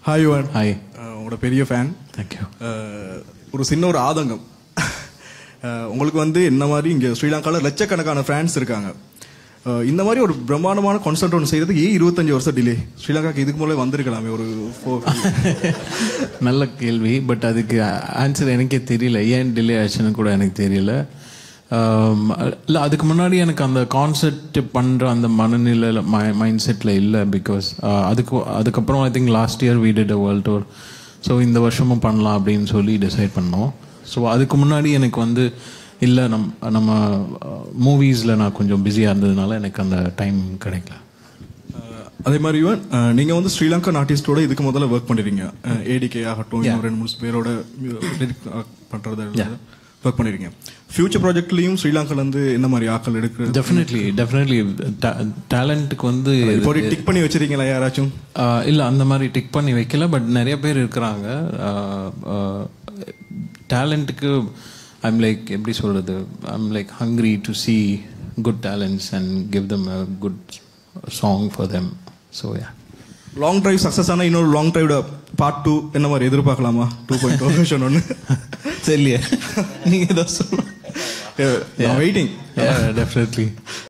hi Yuvan hi உங்களோட பெரிய fan thank you ஒரு சின்ன ஒரு ஆதங்கம் அஹ், உங்களுக்கு வந்து இந்த மாதிரி இங்கே ஸ்ரீலங்காவில் லட்சக்கணக்கான ஃபேன்ஸ் இருக்காங்க அஹ், இந்த மாதிரி ஒரு பிரம்மாண்டமான கான்சர்ட் ஒன்று செய்யறதுக்கு ஏன் இருபத்தஞ்சு வருஷம் டிலே ஸ்ரீலங்காக்கு இதுக்கு மேலே வந்திருக்கலாமே ஒரு four- நல்ல கேள்வி பட் அதுக்கு ஆன்சர் எனக்கே தெரியல ஏன் டிலே ஆச்சுன்னு கூட எனக்கு தெரியல இல்லை அதுக்கு முன்னாடி எனக்கு அந்த கான்செப்ட் பண்ணுற அந்த மனநிலையில் மைண்ட் செட்டில் இல்லை பிகாஸ் அதுக்கு அதுக்கப்புறம் I think last year we did a world tour so இந்த வருஷமும் பண்ணலாம் அப்படின்னு சொல்லி டிசைட் பண்ணோம் ஸோ அதுக்கு முன்னாடி எனக்கு வந்து இல்லை நம் நம்ம மூவிஸில் நான் கொஞ்சம் பிஸியாக இருந்ததுனால எனக்கு அந்த டைம் கிடைக்கல அஹ், அதே மாதிரி யுவன் அஹ், நீங்க வந்து ஸ்ரீலங்கன் ஆர்டிஸ்டோட இதுக்கு முதல்ல ஒர்க் பண்ணிருக்கீங்க ஏடிகே ஆகட்டும் இன்னும் ரெண்டு மூணு பேரோட lyric, அஹ், பண்றது ஒர்க் பண்ணிருக்கீங்க ஃபியூச்சர் ப்ராஜெக்ட்லயும் ஸ்ரீலங்கால இருந்து என்ன மாதிரி ஆக்கள் எடுக்கிறது டெஃபினெட்லி டெஃபினெட்லி டேலண்ட்டுக்கு வந்து இப்போ டிக் பண்ணி வச்சிருக்கீங்களா யாராச்சும் ஆஹ் இல்ல அந்த மாதிரி டிக் பண்ணி வைக்கல பட் நிறைய பேர் இருக்கிறாங்க டேலண்ட்டுக்கு ஐம் லைக் எப்படி சொல்றது I'm like hungry to see good talents and give them a good song for them so yeah long drive success ஆனா இன்னொரு லாங் டிரைவோட பார்ட் டூ என்ன மாதிரி எதிர்பார்க்கலாமா டூ பாயிண்ட் வெர்ஷன் ஒன்று தெரியல நீங்க ஏதாவது சொல்லுங்க வெயிட்டிங் டெஃபினெட்லி